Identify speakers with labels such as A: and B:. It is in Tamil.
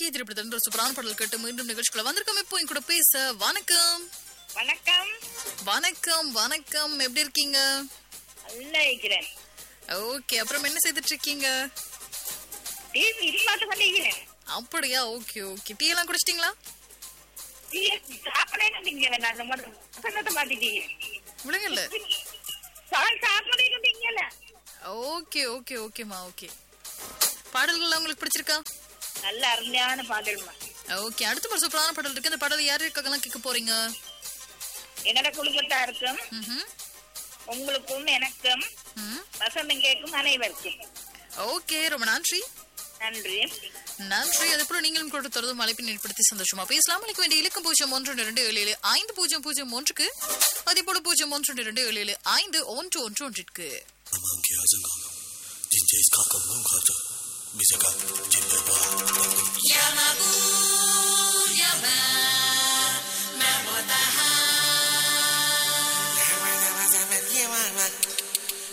A: பாக்கிய திரைப்படத்தில் ஒரு சூப்பரான பாடல் கேட்டு மீண்டும் நிகழ்ச்சிக்குள்ள வந்திருக்கோம் இப்போ என் கூட பேச வணக்கம்
B: வணக்கம்
A: வணக்கம் வணக்கம் எப்படி இருக்கீங்க
B: நல்லா இருக்கிறேன்
A: ஓகே அப்புறம் என்ன செய்துட்டு இருக்கீங்க
B: டிவி பார்த்து கொண்டிருக்கிறேன்
A: அப்படியா ஓகே ஓகே டீ எல்லாம் குடிச்சிட்டீங்களா
B: சாப்பிடவே கொண்டீங்க நான் அந்த மாதிரி வசனத்தை மாத்திட்டீங்க
A: விழுங்கல்ல
B: சாப்பிடவே கொண்டீங்கல்ல
A: ஓகே ஓகே ஓகேம்மா ஓகே பாடல்கள் உங்களுக்கு பிடிச்சிருக்கா
B: நல்ல அருமையான பாடல்மா
A: ஓகே அடுத்த ஒரு சூப்பரான பாடல் இருக்கு அந்த பாடல் யார் இருக்காங்கலாம் கேட்க போறீங்க
B: என்னோட குடும்பத்தாருக்கும்
A: ம்ஹும்.
B: உங்களுக்கும் எனக்கும்
A: ம்
B: வசந்தம் கேட்கும் அனைவருக்கும்
A: ஓகே ரொம்ப நன்றி
B: நன்றி
A: நன்றி அதுபோல நீங்களும் கூட தொடர்ந்து அழைப்பின் ஏற்படுத்தி சந்தோஷமா பேசலாம் அழைக்க வேண்டிய இலக்கம் பூஜ்ஜியம் ஒன்று இரண்டு ஏழு ஏழு ஐந்து பூஜ்ஜியம் பூஜ்ஜியம் ஒன்றுக்கு அதே போல பூஜ்ஜியம் ஒன்று இரண்டு ஏழு ஏழு ஐந்து ஒன்று ஒன்று ஒன்றிற்கு
C: mangiare senga. DJ scacca non caso. Mi sa che ci